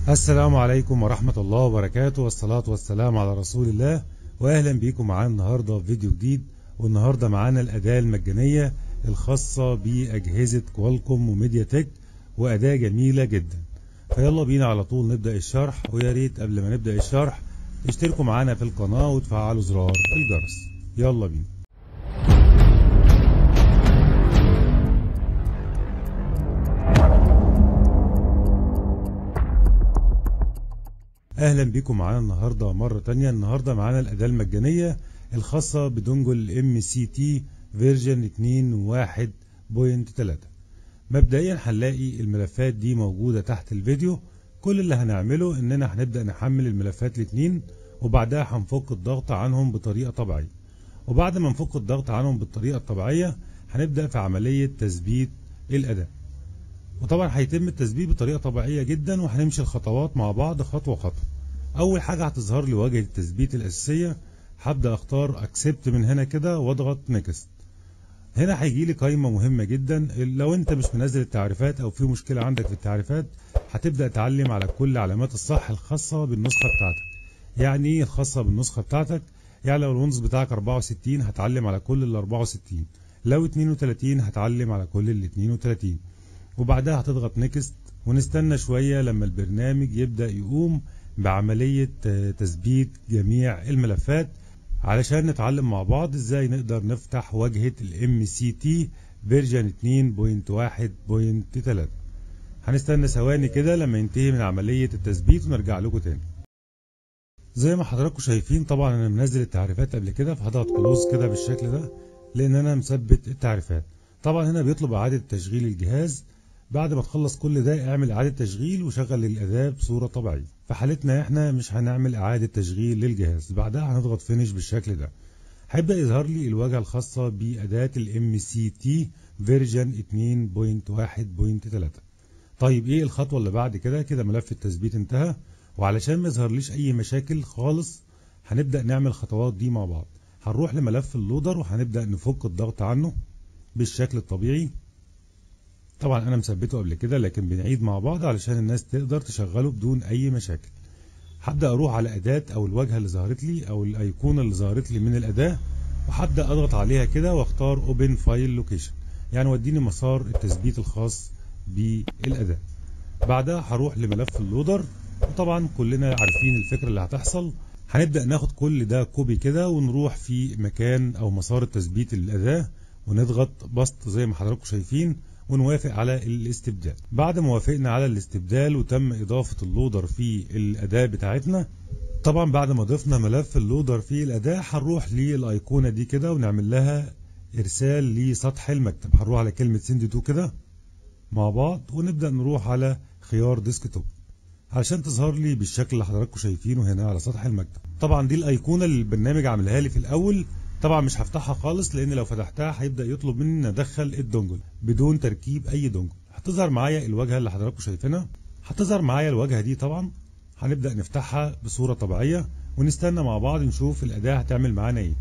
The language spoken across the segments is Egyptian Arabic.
السلام عليكم ورحمة الله وبركاته والصلاة والسلام على رسول الله وأهلا بيكم معانا النهاردة في فيديو جديد والنهاردة معانا الأداة المجانية الخاصة بأجهزة كوالكوم وميديا تك وأداة جميلة جدا فيلا بينا على طول نبدأ الشرح ويا ريت قبل ما نبدأ الشرح تشتركوا معانا في القناة وتفعلوا زرار الجرس يلا بينا اهلا بكم معانا النهارده مره تانية النهارده معانا الاداه المجانيه الخاصه بدونجل ام سي تي فيرجن 2.1.3 مبدئيا هنلاقي الملفات دي موجوده تحت الفيديو كل اللي هنعمله اننا هنبدا نحمل الملفات الاثنين وبعدها هنفك الضغط عنهم بطريقه طبيعيه وبعد ما نفك الضغط عنهم بالطريقه الطبيعيه هنبدا في عمليه تثبيت الاداه وطبعا هيتم التثبيت بطريقه طبيعيه جدا وهنمشي الخطوات مع بعض خطوه خطوه اول حاجه هتظهر لي واجهه التثبيت الاساسيه هبدا اختار اكسبت من هنا كده واضغط نيكست هنا هيجي لي قائمه مهمه جدا لو انت مش منزل التعريفات او في مشكله عندك في التعريفات هتبدا تعلم على كل علامات الصح الخاصه بالنسخه بتاعتك يعني ايه الخاصه بالنسخه بتاعتك يعني لو الويندوز بتاعك 64 هتعلم على كل ال 64 لو 32 هتعلم على كل ال 32 وبعدها هتضغط نيكست ونستنى شوية لما البرنامج يبدأ يقوم بعملية تثبيت جميع الملفات علشان نتعلم مع بعض ازاي نقدر نفتح واجهة الام سي تي فيرجن 2.1.3 هنستنى ثواني كده لما ينتهي من عملية التثبيت ونرجع لكم تاني زي ما حضراتكم شايفين طبعا انا منزل التعريفات قبل كده فهضغط كلوز كده بالشكل ده لان انا مثبت التعريفات طبعا هنا بيطلب اعادة تشغيل الجهاز بعد ما تخلص كل ده اعمل اعادة تشغيل وشغل الاداة بصورة طبيعية في حالتنا احنا مش هنعمل اعادة تشغيل للجهاز بعدها هنضغط فينيش بالشكل ده هيبدأ يظهر لي الواجهة الخاصة بأداة الام سي تي فيرجن 2.1.3 طيب ايه الخطوة اللي بعد كده كده ملف التثبيت انتهى وعلشان ما يظهرليش اي مشاكل خالص هنبدأ نعمل الخطوات دي مع بعض هنروح لملف اللودر وهنبدأ نفك الضغط عنه بالشكل الطبيعي طبعا انا مثبته قبل كده لكن بنعيد مع بعض علشان الناس تقدر تشغله بدون اي مشاكل هبدا اروح على اداه او الواجهه اللي ظهرت لي او الايقونه اللي ظهرت لي من الاداه وهبدا اضغط عليها كده واختار اوبن فايل لوكيشن يعني وديني مسار التثبيت الخاص بالاداه بعدها هروح لملف اللودر وطبعا كلنا عارفين الفكره اللي هتحصل هنبدا ناخد كل ده كوبي كده ونروح في مكان او مسار التثبيت للاداه ونضغط بسط زي ما حضراتكم شايفين ونوافق على الاستبدال بعد ما وافقنا على الاستبدال وتم إضافة اللودر في الأداة بتاعتنا طبعا بعد ما ضفنا ملف اللودر في الأداة هنروح للأيقونة دي كده ونعمل لها إرسال لسطح المكتب هنروح على كلمة سند تو كده مع بعض ونبدأ نروح على خيار ديسكتوب علشان تظهر لي بالشكل اللي حضراتكم شايفينه هنا على سطح المكتب طبعا دي الأيقونة اللي البرنامج عاملها لي في الأول طبعا مش هفتحها خالص لان لو فتحتها هيبدا يطلب مني ادخل الدونجل بدون تركيب اي دونجل هتظهر معايا الواجهه اللي حضراتكم شايفينها هتظهر معايا الواجهه دي طبعا هنبدا نفتحها بصوره طبيعيه ونستنى مع بعض نشوف الاداه هتعمل معانا ايه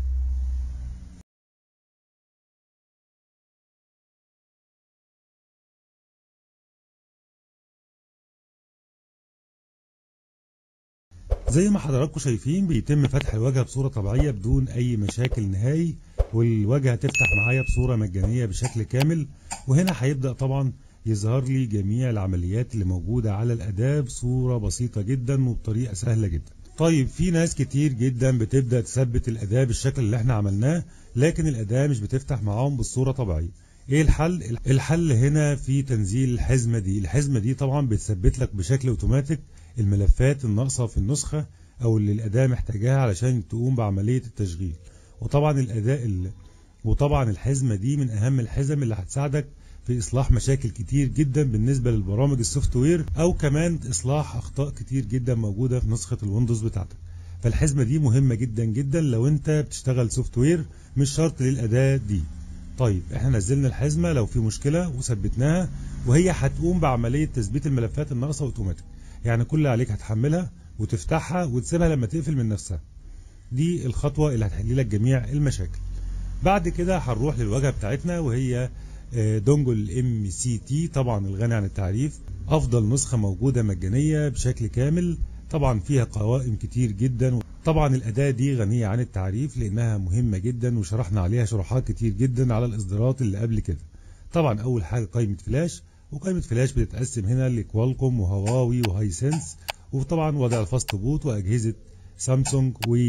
زي ما حضراتكم شايفين بيتم فتح الواجهه بصوره طبيعيه بدون اي مشاكل نهائي والواجهه هتفتح معايا بصوره مجانيه بشكل كامل وهنا هيبدا طبعا يظهر لي جميع العمليات اللي موجوده على الاداه بصوره بسيطه جدا وبطريقه سهله جدا طيب في ناس كتير جدا بتبدا تثبت الاداه بالشكل اللي احنا عملناه لكن الاداه مش بتفتح معاهم بالصوره طبيعيه ايه الحل الحل هنا في تنزيل الحزمه دي الحزمه دي طبعا بتثبت لك بشكل اوتوماتيك الملفات الناقصة في النسخة أو اللي الأداة محتاجاها علشان تقوم بعملية التشغيل وطبعا الأداء ال... وطبعا الحزمة دي من أهم الحزم اللي هتساعدك في إصلاح مشاكل كتير جدا بالنسبة للبرامج السوفت وير أو كمان إصلاح أخطاء كتير جدا موجودة في نسخة الويندوز بتاعتك فالحزمة دي مهمة جدا جدا لو أنت بتشتغل سوفت وير مش شرط للأداة دي طيب احنا نزلنا الحزمة لو في مشكلة وثبتناها وهي هتقوم بعملية تثبيت الملفات الناقصة اوتوماتيك يعني كل اللي عليك هتحملها وتفتحها وتسيبها لما تقفل من نفسها دي الخطوة اللي هتحل لك جميع المشاكل بعد كده هنروح للواجهة بتاعتنا وهي آه، دونجل ام سي تي طبعا الغني عن التعريف افضل نسخة موجودة مجانية بشكل كامل طبعا فيها قوائم كتير جدا طبعا الأداة دي غنية عن التعريف لأنها مهمة جدا وشرحنا عليها شروحات كتير جدا على الإصدارات اللي قبل كده طبعا أول حاجة قائمة فلاش وقائمة فلاش بتتقسم هنا لكوالكوم وهواوي وهايسنس وطبعا وضع الفاست بوت وأجهزة سامسونج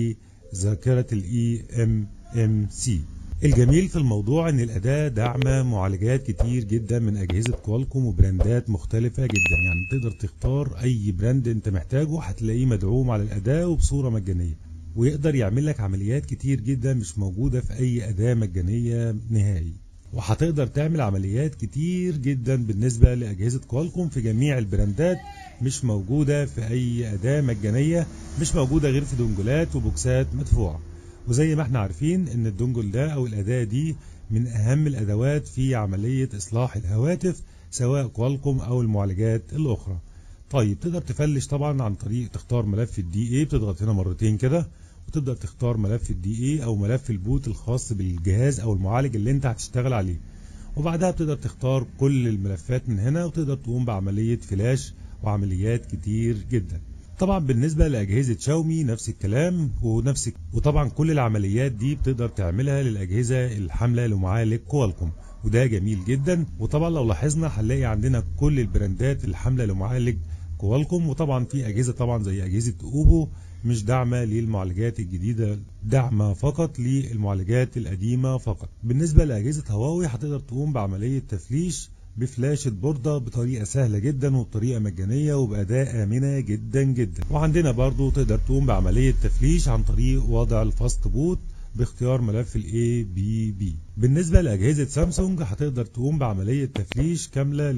وذاكرة الاي ام ام سي الجميل في الموضوع ان الاداة داعمة معالجات كتير جدا من اجهزة كوالكوم وبراندات مختلفة جدا يعني تقدر تختار اي براند انت محتاجه هتلاقيه مدعوم على الاداة وبصورة مجانية ويقدر يعمل لك عمليات كتير جدا مش موجودة في اي اداة مجانية نهائي وهتقدر تعمل عمليات كتير جدا بالنسبة لأجهزة كوالكوم في جميع البراندات مش موجودة في أي أداة مجانية مش موجودة غير في دونجلات وبوكسات مدفوعة وزي ما احنا عارفين ان الدونجل ده او الأداة دي من أهم الأدوات في عملية إصلاح الهواتف سواء كوالكوم أو المعالجات الأخرى طيب تقدر تفلش طبعا عن طريق تختار ملف الدي اي بتضغط هنا مرتين كده وتبدأ تختار ملف الدي اي او ملف البوت الخاص بالجهاز او المعالج اللي انت هتشتغل عليه وبعدها بتقدر تختار كل الملفات من هنا وتقدر تقوم بعملية فلاش وعمليات كتير جدا طبعا بالنسبة لأجهزة شاومي نفس الكلام ونفس وطبعا كل العمليات دي بتقدر تعملها للأجهزة الحاملة لمعالج كوالكوم وده جميل جدا وطبعا لو لاحظنا هنلاقي عندنا كل البراندات الحاملة لمعالج كوالكوم وطبعا في أجهزة طبعا زي أجهزة أوبو مش داعمة للمعالجات الجديدة داعمة فقط للمعالجات القديمة فقط بالنسبة لأجهزة هواوي هتقدر تقوم بعملية تفليش بفلاشة بوردة بطريقة سهلة جدا وبطريقة مجانية وبأداء آمنة جدا جدا وعندنا برضو تقدر تقوم بعملية تفليش عن طريق وضع الفاست بوت باختيار ملف ال ABB بالنسبة لأجهزة سامسونج هتقدر تقوم بعملية تفليش كاملة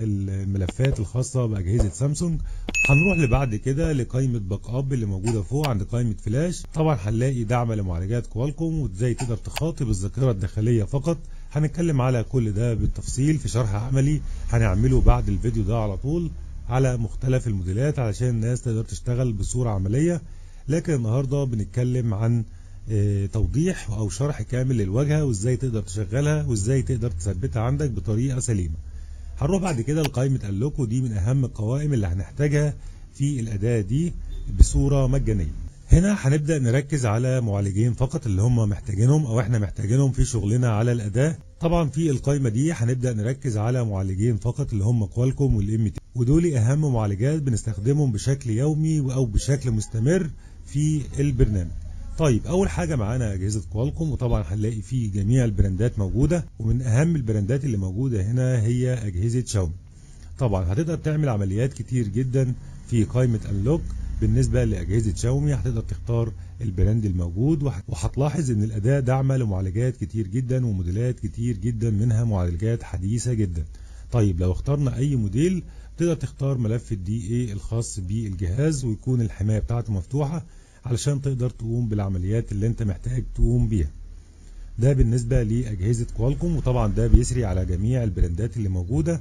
للملفات الخاصة بأجهزة سامسونج هنروح لبعد كده لقائمة باك اب اللي موجودة فوق عند قائمة فلاش طبعا هنلاقي دعم لمعالجات كوالكوم وازاي تقدر تخاطب الذاكرة الداخلية فقط هنتكلم على كل ده بالتفصيل في شرح عملي هنعمله بعد الفيديو ده على طول على مختلف الموديلات علشان الناس تقدر تشتغل بصورة عملية لكن النهاردة بنتكلم عن اه توضيح او شرح كامل للواجهة وازاي تقدر تشغلها وازاي تقدر تثبتها عندك بطريقة سليمة هنروح بعد كده لقائمة اللوكو دي من اهم القوائم اللي هنحتاجها في الاداة دي بصورة مجانية هنا هنبدأ نركز على معالجين فقط اللي هم محتاجينهم او احنا محتاجينهم في شغلنا على الاداة طبعا في القائمة دي هنبدأ نركز على معالجين فقط اللي هم كوالكوم والام تي ودول اهم معالجات بنستخدمهم بشكل يومي او بشكل مستمر في البرنامج طيب اول حاجة معانا اجهزة كوالكوم وطبعا هنلاقي فيه جميع البراندات موجودة ومن اهم البراندات اللي موجودة هنا هي اجهزة شاومي طبعا هتقدر تعمل عمليات كتير جدا في قائمة انلوك بالنسبة لأجهزة شاومي هتقدر تختار البراند الموجود وهتلاحظ ان الأداة داعمة لمعالجات كتير جدا وموديلات كتير جدا منها معالجات حديثة جدا طيب لو اخترنا أي موديل تقدر تختار ملف الدي اي الخاص بالجهاز ويكون الحماية بتاعته مفتوحة علشان تقدر تقوم بالعمليات اللي انت محتاج تقوم بيها ده بالنسبة لأجهزة كوالكوم وطبعا ده بيسري على جميع البراندات اللي موجودة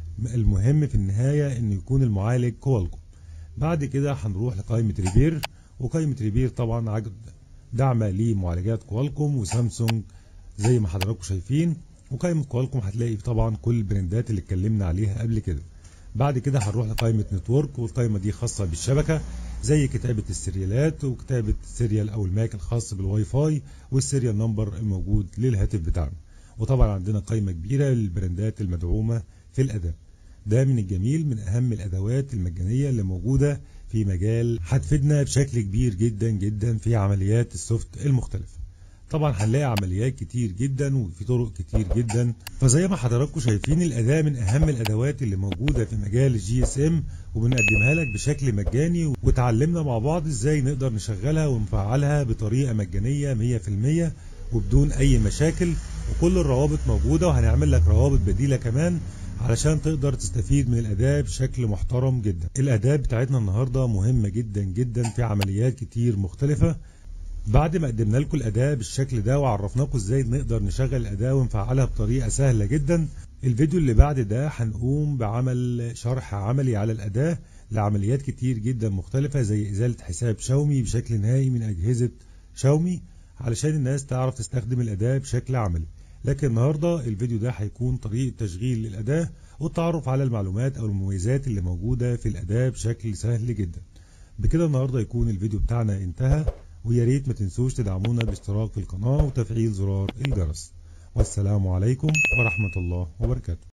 المهم في النهاية ان يكون المعالج كوالكوم بعد كده هنروح لقائمة ريبير وقائمة ريبير طبعا داعمة لمعالجات كوالكوم وسامسونج زي ما حضراتكم شايفين وقائمة كوالكوم هتلاقي طبعا كل البراندات اللي اتكلمنا عليها قبل كده بعد كده هنروح لقائمة نتورك والقائمة دي خاصة بالشبكة زي كتابة السيريالات وكتابة السيريال أو الماك الخاص بالواي فاي والسيريال نمبر الموجود للهاتف بتاعنا وطبعا عندنا قائمة كبيرة للبراندات المدعومة في الأداء ده من الجميل من أهم الأدوات المجانية اللي موجودة في مجال هتفيدنا بشكل كبير جدا جدا في عمليات السوفت المختلفة طبعا هنلاقي عمليات كتير جدا وفي طرق كتير جدا فزي ما حضراتكم شايفين الأداة من أهم الأدوات اللي موجودة في مجال الجي اس ام وبنقدمها لك بشكل مجاني وتعلمنا مع بعض ازاي نقدر نشغلها ونفعلها بطريقة مجانية 100% وبدون أي مشاكل وكل الروابط موجودة وهنعمل لك روابط بديلة كمان علشان تقدر تستفيد من الأداة بشكل محترم جدا الأداة بتاعتنا النهاردة مهمة جدا جدا في عمليات كتير مختلفة بعد ما قدمنا لكم الأداة بالشكل ده وعرفناكم ازاي نقدر نشغل الأداة ونفعلها بطريقة سهلة جدا الفيديو اللي بعد ده هنقوم بعمل شرح عملي على الأداة لعمليات كتير جدا مختلفة زي إزالة حساب شاومي بشكل نهائي من أجهزة شاومي علشان الناس تعرف تستخدم الأداة بشكل عملي لكن النهاردة الفيديو ده هيكون طريقة تشغيل الأداة والتعرف على المعلومات أو المميزات اللي موجودة في الأداة بشكل سهل جدا بكده النهاردة يكون الفيديو بتاعنا انتهى ويا ريت ما تنسوش تدعمونا باشتراك في القناة وتفعيل زرار الجرس والسلام عليكم ورحمة الله وبركاته